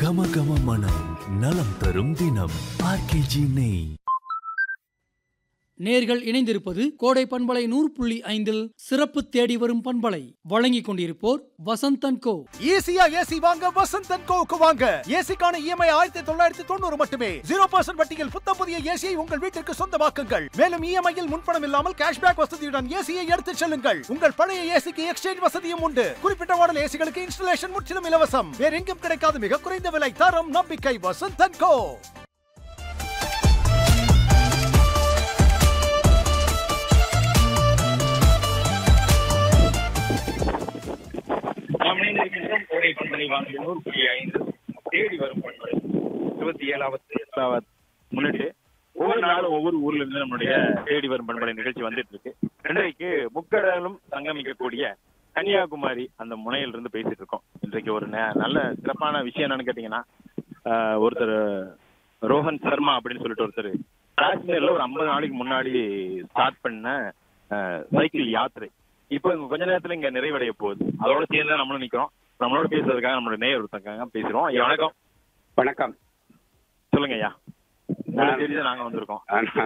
கம கம மனம் நலம் தரும் தினம் ஆர்கேஜி நெய் நேர்கள் இணைந்திருப்பது கோடை பண்பலை நூறு புள்ளி ஐந்தில் சிறப்பு தேடி வரும் பண்பலை வழங்கிக் கொண்டிருப்போர் வசந்தன் கோ ஈஸியா ஏசி வாங்க வசந்த் அண்ட் கோவுக்கு வாங்க ஏசிக்கான இஎம்ஐ ஆயிரத்தி தொள்ளாயிரத்தி தொண்ணூறு மட்டுமே ஜீரோ பர்சன்ட் வட்டியில் புத்த புதிய ஏசியை உங்கள் வீட்டிற்கு சொந்தமாக்குங்கள் மேலும் இஎம்ஐயில் முன்பணம் இல்லாமல் கேஷ்பேக் வசதியுடன் ஏசியை எடுத்துச் செல்லுங்கள் உங்கள் பழைய ஏசிக்கு எக்ஸ்சேஞ்ச் வசதியும் உண்டு குறிப்பிட்ட மாடல் ஏசிகளுக்கு இன்ஸ்டலேஷன் முற்றிலும் இலவசம் வேற எங்கும் கிடைக்காத மிக குறைந்த விலை தரம் நம்பிக்கை வசந்த் அண்ட் கோ நாம் இணைந்திருக்கின்றோம் கோடை பண்பலை வாங்கி நூறு புள்ளி ஐந்து தேடி வரும் பண்பலை இருபத்தி ஏழாவது எட்டாவது முன்னிட்டு ஒவ்வொரு நாளும் ஒவ்வொரு ஊர்ல இருந்து நம்மளுடைய தேடி வரும் பண்பலை நிகழ்ச்சி வந்துட்டு இருக்கு இன்றைக்கு முக்கடலும் சங்கமிக்கக்கூடிய கன்னியாகுமரி அந்த முனையில இருந்து பேசிட்டு இருக்கோம் இன்றைக்கு ஒரு ந- நல்ல சிறப்பான விஷயம் என்னன்னு கேட்டீங்கன்னா ஆஹ், ஒருத்தர் ரோஹன் சர்மா அப்படின்னு சொல்லிட்டு ஒருத்தர் காஷ்மீர்ல ஒரு ஐம்பது நாளைக்கு முன்னாடி ஸ்டார்ட் பண்ண ஆஹ், சைக்கிள் யாத்திரை இப்போ இங்க கொஞ்ச நேரத்துல இங்க நிறைவடைய போகுது அதோட சேர்ந்து தான் நம்மளும் நிக்கிறோம் நம்மளோட பேசுறதுக்காக நம்மளோட நேயர் ஒருத்தங்க பேசுறோம் ஐயா வணக்கம் வணக்கம் சொல்லுங்க ஐயா உங்களுக்கு தெரிஞ்சு நாங்க வந்திருக்கோம்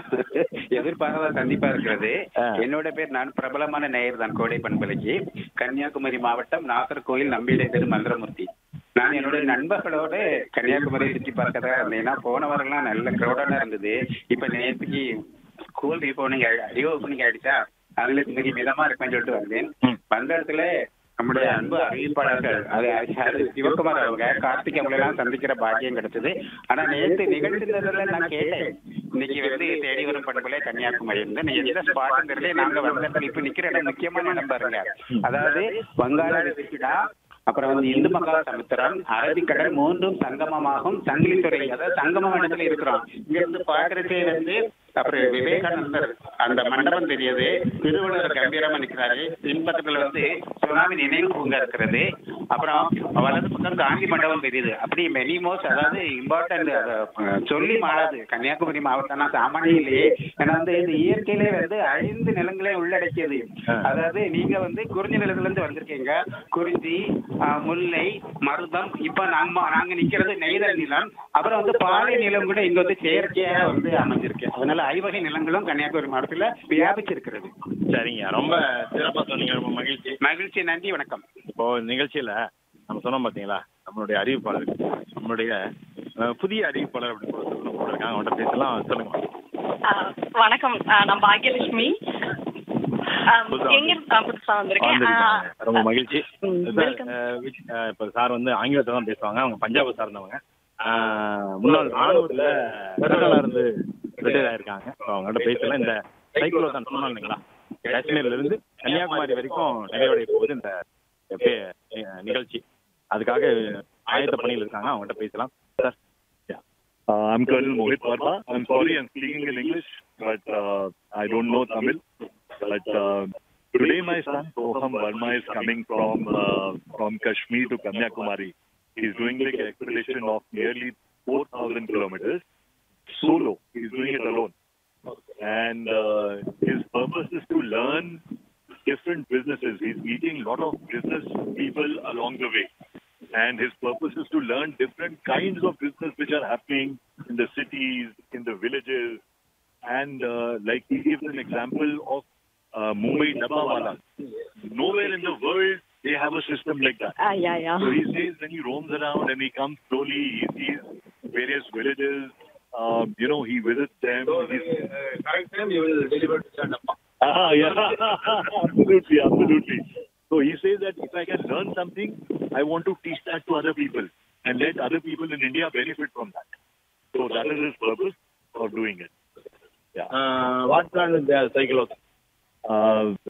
எதிர்பாராத சந்திப்பா இருக்கிறது ஆ. என்னோட பேர் நான் பிரபலமான நேயர் தான் கோடை பண்பலைக்கு கன்னியாகுமரி மாவட்டம் நாகர்கோயில் நம்பிடை தெரு மந்திரமூர்த்தி நான் என்னுடைய நண்பர்களோட கன்னியாகுமரி சுற்றி பார்க்க தான் இருந்தேன் ஏன்னா போன வாரம்லாம் நல்ல கிரௌடான இருந்தது இப்ப நேற்றுக்கு ஸ்கூல் ஓப்பனிங் ரி ஓப்பனிங் ஆயிடுச்சா அதுல இன்னைக்கு மிதமா இருக்குன்னு சொல்லிட்டு வந்தேன் ம். வந்த இடத்துல நம்முடைய அன்பு அறிவிப்பாளர்கள் அது யாரு சிவகுமார் அவங்க கார்த்திக் அவங்களை எல்லாம் சந்திக்கிற பாக்கியம் கிடைச்சது ஆனா நேத்து நிகழ்ச்சில நான் கேட்டேன் இன்னைக்கு வந்து தேடி வரும் பண்புல கன்னியாகுமரி இருந்து நீங்க எந்த ஸ்பாட் தெரியல நாங்க வந்த இடத்துல இப்ப நிக்கிற இடம் முக்கியமான இடம் பாருங்க அதாவது வங்காள விரிகுடா அப்புறம் வந்து இந்து மகா சமுத்திரம் அரபிக்கடல் மூன்றும் சங்கமமாகும் சங்கிலித்துறை அதாவது சங்கம இடத்துல இருக்கிறோம் இங்க இருந்து பாக்குறதே வந்து அப்புறம் விவேகானந்தர் அந்த மண்டபம் தெரியுது திருவள்ளுவர் கம்பீரமா நிக்கிறாரு பின்பக்கத்துல வந்து சுனாமி நினைவு பூங்கா இருக்கிறது அப்புறம் வலது பக்கம் காந்தி மண்டபம் தெரியுது அப்படி மெனிமோஸ் அதாவது இம்பார்ட்டன்ட் சொல்லி மாறாது கன்னியாகுமரி மாவட்டம்னா சாமானியம் இல்லையே ஏன்னா வந்து இந்த இயற்கையிலே வந்து ஐந்து நிலங்களே உள்ளடக்கியது அதாவது நீங்க வந்து குறிஞ்சி நிலத்துல இருந்து வந்திருக்கீங்க குறிஞ்சி ஆஹ், முல்லை மருதம் இப்ப நாங்க நாங்க நிக்கிறது நெய்தல் நிலம் அப்புறம் வந்து பாலை நிலம் கூட இங்க வந்து செயற்கையா வந்து அமைஞ்சிருக்கு அதனால ஐவகை நிலங்களும் கன்னியாகுமரி மாவட்டத்துல வியாபிச்சிருக்கிறது சரிங்க ரொம்ப சிறப்பா சொன்னீங்க ரொம்ப மகிழ்ச்சி மகிழ்ச்சி நன்றி வணக்கம் இப்போ நிகழ்ச்சியில நம்ம சொன்னோம் பாத்தீங்களா நம்மளுடைய அறிவிப்பாளர் நம்மளுடைய அஹ், புதிய அறிவிப்பாளர் அப்படின்னு கூட சொல்லணும் போல இருக்காங்க அவங்கள்ட்ட பேசலாம் சொல்லுங்க ஆ, வணக்கம் ஆ, நான் பாக்யலட்சுமி ஆ, புதுசா எங்க ஆ, புதுசா வந்திருக்கேன் ஆ, வந்திருக்கீங்க. ரொம்ப மகிழ்ச்சி ம், sir, welcome. Ah, which- ah, இப்ப சார் வந்து ஆங்கிலத்தை தான் பேசுவாங்க அவங்க பஞ்சாபை சார்ந்தவங்க அஹ், முன்னாள் ராணுவத்துல கர்னலா இருந்து ரிட்டையர் ஆயிருக்காங்க So, அவங்கள்ட்ட பேசலாம் இந்த சைக்கிள் தான் சொன்னோம் இல்லைங்களா காஷ்மீர்ல இருந்து கன்னியாகுமரி வரைக்கும் நிறைவடைய போகுது இந்த பே- அஹ், நிகழ்ச்சி அதுக்காக ஆயத்த பணியில் இருக்காங்க அவங்கள்ட்ட பேசலாம் sir Uh, I'm Colonel Mohit Verma. I'm sorry I'm speaking in English, but uh, I don't know Tamil. But uh, today my son Soham Verma is coming from uh, from Kashmir to Kanyakumari. He's doing like an expedition of nearly 4,000 kilometers solo. He's doing it alone, and uh, his purpose is to learn different businesses. He's meeting a lot of business people along the way and his purpose is to learn different kinds of business which are happening in the cities, in the villages, and uh, like he gives an example of uh, Mumbai Dabbawala. Nowhere in the world they have a system like that. Ah, yeah, yeah. So he says when he roams around and he comes slowly, he sees various villages. Um, you know, he visits them. He's- Ah, yeah, absolutely, absolutely. So he says that if I can learn something, I want to teach that to other people and let other people in India benefit from that. So that is his purpose for doing it. Yeah. What's cycle Uh,